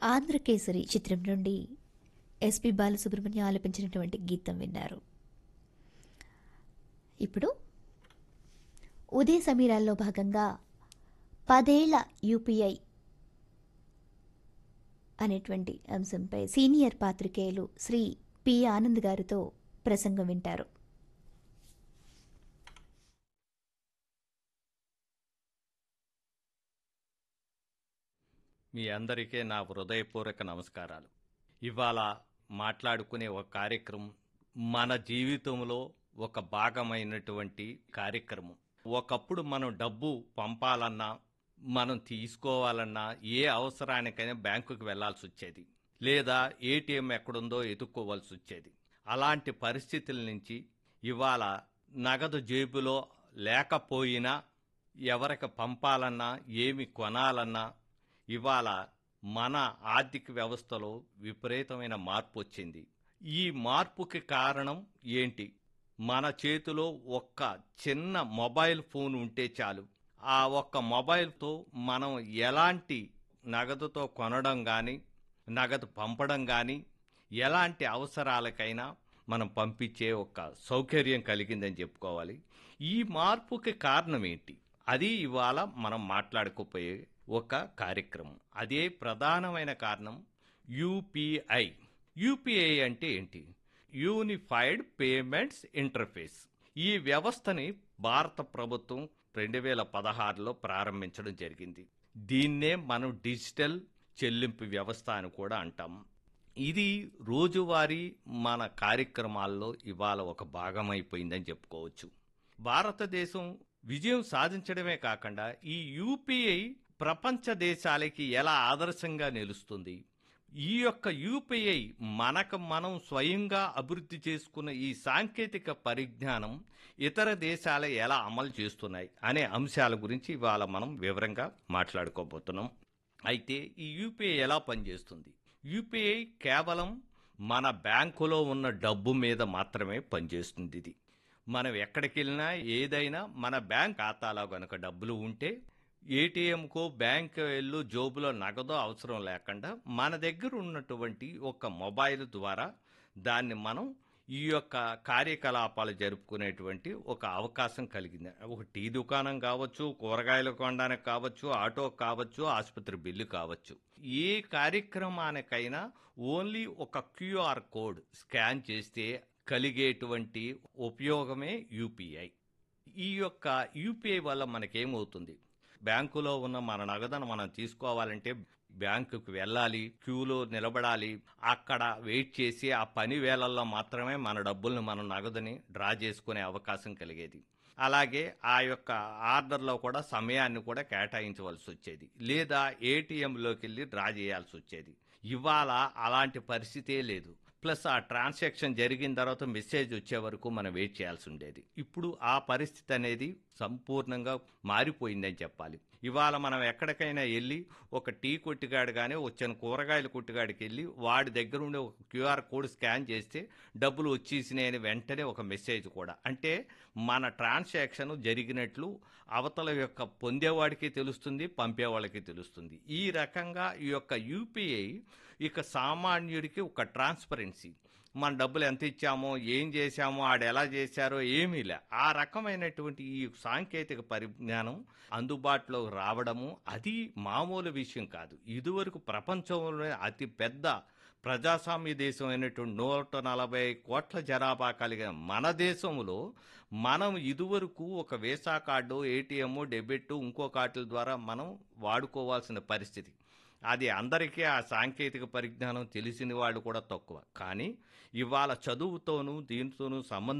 ఆంధ్రకేసరి చిత్రం నుండి ఎస్పి బాలసుబ్రహ్మణ్యం ఆలపించినటువంటి గీతం విన్నారు ఇప్పుడు ఉదయ సమీరాల్లో భాగంగా పదేళ్ల యూపీఐ అనేటువంటి అంశంపై సీనియర్ పాత్రికేయులు శ్రీ పి ఆనంద్ గారితో ప్రసంగం వింటారు మీ అందరికీ నా హృదయపూర్వక నమస్కారాలు ఇవాళ మాట్లాడుకునే ఒక కార్యక్రమం మన జీవితంలో ఒక భాగమైనటువంటి కార్యక్రమం ఒకప్పుడు మనం డబ్బు పంపాలన్నా మనం తీసుకోవాలన్నా ఏ అవసరానికైనా బ్యాంకుకి వెళ్లాల్సి వచ్చేది లేదా ఏటీఎం ఎక్కడుందో ఎదుక్కోవాల్సి వచ్చేది అలాంటి పరిస్థితుల నుంచి ఇవాళ నగదు జేబులో లేకపోయినా ఎవరికి పంపాలన్నా ఏమి కొనాలన్నా ఇవాళ మన ఆర్థిక వ్యవస్థలో విపరీతమైన మార్పు వచ్చింది ఈ మార్పుకి కారణం ఏంటి మన చేతిలో ఒక్క చిన్న మొబైల్ ఫోన్ ఉంటే చాలు ఆ ఒక్క మొబైల్తో మనం ఎలాంటి నగదుతో కొనడం కానీ నగదు పంపడం కానీ ఎలాంటి అవసరాలకైనా మనం పంపించే ఒక సౌకర్యం కలిగిందని చెప్పుకోవాలి ఈ మార్పుకి కారణం ఏంటి అది ఇవాళ మనం మాట్లాడుకోపోయే ఒక కార్యక్రమం అదే ప్రధానమైన కారణం యూపీఐ యూపీఐ అంటే ఏంటి యూనిఫైడ్ పేమెంట్స్ ఇంటర్ఫేస్ ఈ వ్యవస్థని భారత ప్రభుత్వం రెండు వేల పదహారులో ప్రారంభించడం జరిగింది దీన్నే మనం డిజిటల్ చెల్లింపు వ్యవస్థ అని కూడా అంటాం ఇది రోజువారీ మన కార్యక్రమాల్లో ఇవాళ ఒక భాగమైపోయిందని చెప్పుకోవచ్చు భారతదేశం విజయం సాధించడమే కాకుండా ఈ యూపీఐ ప్రపంచ దేశాలకి ఎలా ఆదర్శంగా నిలుస్తుంది ఈ యొక్క యూపీఐ మనకు మనం స్వయంగా అభివృద్ధి చేసుకున్న ఈ సాంకేతిక పరిజ్ఞానం ఇతర దేశాలు ఎలా అమలు చేస్తున్నాయి అనే అంశాల గురించి ఇవాళ మనం వివరంగా మాట్లాడుకోబోతున్నాం అయితే ఈ యూపీఐ ఎలా పనిచేస్తుంది యూపీఐ కేవలం మన బ్యాంకులో ఉన్న డబ్బు మీద మాత్రమే పనిచేస్తుంది ఇది మనం ఎక్కడికి వెళ్ళినా ఏదైనా మన బ్యాంక్ ఖాతాలో కనుక డబ్బులు ఉంటే ఏటీఎంకో బ్యాంక్ వెళ్ళు జోబులో నగదో అవసరం లేకుండా మన దగ్గర ఉన్నటువంటి ఒక మొబైల్ ద్వారా దాన్ని మనం ఈ యొక్క కార్యకలాపాలు జరుపుకునేటువంటి ఒక అవకాశం కలిగింది ఒక టీ దుకాణం కావచ్చు కూరగాయలు కొనడానికి కావచ్చు ఆటో కావచ్చు ఆసుపత్రి బిల్లు కావచ్చు ఏ కార్యక్రమానికైనా ఓన్లీ ఒక క్యూఆర్ కోడ్ స్కాన్ చేస్తే కలిగేటువంటి ఉపయోగమే యూపీఐ ఈ యొక్క యూపీఐ వల్ల మనకేమవుతుంది బ్యాంకులో ఉన్న మన నగదును మనం తీసుకోవాలంటే బ్యాంకుకు వెళ్ళాలి క్యూలో నిలబడాలి అక్కడ వెయిట్ చేసి ఆ పని వేళల్లో మాత్రమే మన డబ్బుల్ని మన నగదుని డ్రా చేసుకునే అవకాశం కలిగేది అలాగే ఆ యొక్క ఆర్డర్లో కూడా సమయాన్ని కూడా కేటాయించవలసి వచ్చేది లేదా ఏటీఎంలోకి వెళ్ళి డ్రా చేయాల్సి వచ్చేది ఇవాళ అలాంటి పరిస్థితే లేదు ప్లస్ ఆ ట్రాన్సాక్షన్ జరిగిన తర్వాత మెసేజ్ వచ్చే వరకు మనం వెయిట్ చేయాల్సి ఉండేది ఇప్పుడు ఆ పరిస్థితి అనేది సంపూర్ణంగా మారిపోయిందని చెప్పాలి ఇవాళ మనం ఎక్కడికైనా వెళ్ళి ఒక టీ కొట్టుగాడు కానీ వచ్చిన కూరగాయల కొట్టుగాడికి వెళ్ళి వాడి దగ్గర ఉండే ఒక క్యూఆర్ కోడ్ స్కాన్ చేస్తే డబ్బులు వచ్చేసినాయని వెంటనే ఒక మెసేజ్ కూడా అంటే మన ట్రాన్సాక్షన్ జరిగినట్లు అవతల యొక్క పొందేవాడికి తెలుస్తుంది పంపేవాళ్ళకి తెలుస్తుంది ఈ రకంగా ఈ యొక్క యూపీఐ ఇక సామాన్యుడికి ఒక ట్రాన్స్పరెన్సీ మన డబ్బులు ఎంత ఇచ్చామో ఏం చేశామో ఆడు ఎలా చేశారో ఏమీ లే ఆ రకమైనటువంటి ఈ సాంకేతిక పరిజ్ఞానం అందుబాటులో రావడము అది మామూలు విషయం కాదు ఇదివరకు ప్రపంచంలో అతి పెద్ద ప్రజాస్వామ్య దేశం అయినటువంటి నూట నలభై కోట్ల జనాభా కలిగిన మన దేశంలో మనం ఇదివరకు ఒక వేసా కార్డు ఏటీఎం డెబిట్ ఇంకో కార్డుల ద్వారా మనం వాడుకోవాల్సిన పరిస్థితి అది అందరికీ ఆ సాంకేతిక పరిజ్ఞానం తెలిసిన వాళ్ళు కూడా తక్కువ కానీ ఇవాళ చదువుతోనూ దీంతోనూ సంబంధం